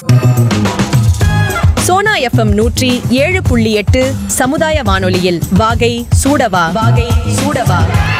Sona FM நூற்றி ஏழு புள்ளி எட்டு சமுதாய வானொலியில் வாகை சூடவா வாகை சூடவா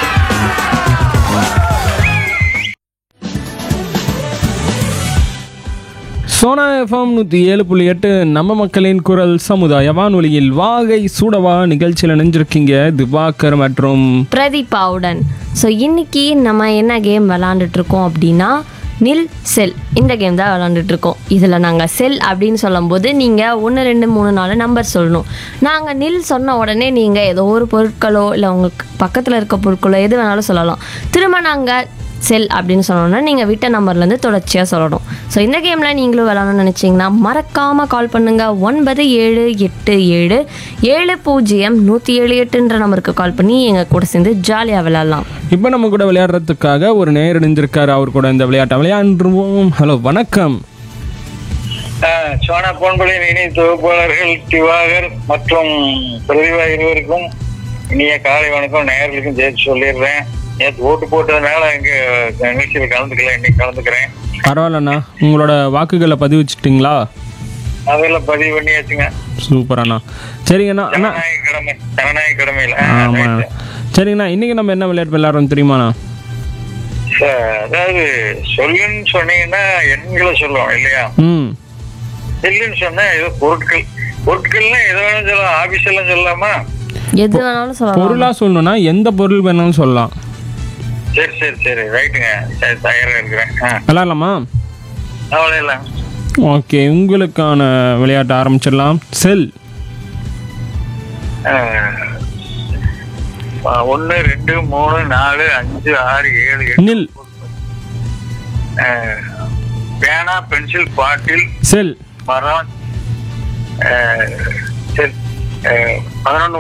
சோனா எஃப்எம் நூற்றி ஏழு புள்ளி எட்டு நம்ம மக்களின் குரல் சமுதாய வானொலியில் வாகை சூடவா நிகழ்ச்சியில் நினைஞ்சிருக்கீங்க திவாகர் மற்றும் பிரதீபாவுடன் ஸோ இன்னைக்கு நம்ம என்ன கேம் விளாண்டுட்டு இருக்கோம் அப்படின்னா நில் செல் இந்த கேம் தான் விளாண்டுட்டு இருக்கோம் இதில் நாங்கள் செல் அப்படின்னு சொல்லும்போது நீங்கள் ஒன்று ரெண்டு மூணு நாலு நம்பர் சொல்லணும் நாங்கள் நில் சொன்ன உடனே நீங்கள் ஏதோ ஒரு பொருட்களோ இல்லை உங்களுக்கு பக்கத்தில் இருக்க பொருட்களோ எது வேணாலும் சொல்லலாம் திரும்ப நாங்கள் செல் அப்படின்னு சொன்னோன்னா நீங்கள் விட்ட நம்பர்லேருந்து தொடர்ச்சியாக சொல்லணும் ஸோ இந்த கேமில் நீங்களும் விளாடணும்னு நினச்சிங்கன்னா மறக்காமல் கால் பண்ணுங்கள் ஒன்பது ஏழு எட்டு ஏழு ஏழு பூஜ்ஜியம் நூற்றி ஏழு எட்டுன்ற நம்பருக்கு கால் பண்ணி எங்கள் கூட சேர்ந்து ஜாலியாக விளாட்லாம் இப்போ நம்ம கூட விளையாடுறதுக்காக ஒரு நேர் இணைஞ்சிருக்காரு அவர் கூட இந்த விளையாட்டை விளையாண்டுருவோம் ஹலோ வணக்கம் ஆஹ் சோனா பொன்பலின் இணை தொகுப்பாளர்கள் திவாகர் மற்றும் பிரதிபா இருவருக்கும் இனிய காலை வணக்கம் நேயர்களுக்கும் சேர்த்து சொல்லிடுறேன் நேற்று ஓட்டு போட்டதுனால இங்க நிகழ்ச்சியில் கலந்துக்கல இன்னைக்கு கலந்துக்கிறேன் பரவாயில்லண்ணா உங்களோட வாக்குகளை பதிவிச்சிட்டிங்களா அதெல்லாம் பதிவு பண்ணியாச்சுங்க சூப்பராண்ணா சரிங்கண்ணா அண்ணா ஜனநாயக கடமை ஜனநாயக கடமையில் ஆமாம் சரிங்கண்ணா இன்னைக்கு நம்ம என்ன விளையாட்டு விளையாடுறோம் தெரியுமாண்ணா அதாவது சொல்லுன்னு சொன்னீங்கன்னா எண்களை சொல்லுவோம் இல்லையா ம் இல்லைன்னு சொன்னா ஏதோ பொருட்கள் பொருட்கள்னா எது வேணும் சொல்லலாம் ஆபீஸ் எல்லாம் சொல்லலாமா எது வேணாலும் சொல்லலாம் பொருளாக சொல்லணும்னா எந்த பொருள் வேணாலும் சொல்லலாம் சரி சரி சரி ரைட்டுங்க சரி தயாரா இருக்கிறேன் ஆ விளையாடலாமா அவ்வளோ இல்லை ஓகே உங்களுக்கான விளையாட்டு ஆரம்பிச்சிடலாம் செல் ஒன்று ரெண்டு மூணு நாலு அஞ்சு ஆறு ஏழு எட்டு நில் ஆஹ், பேனா பென்சில் பாட்டில் செல் மரம் ஆஹ், சரி பதினொன்று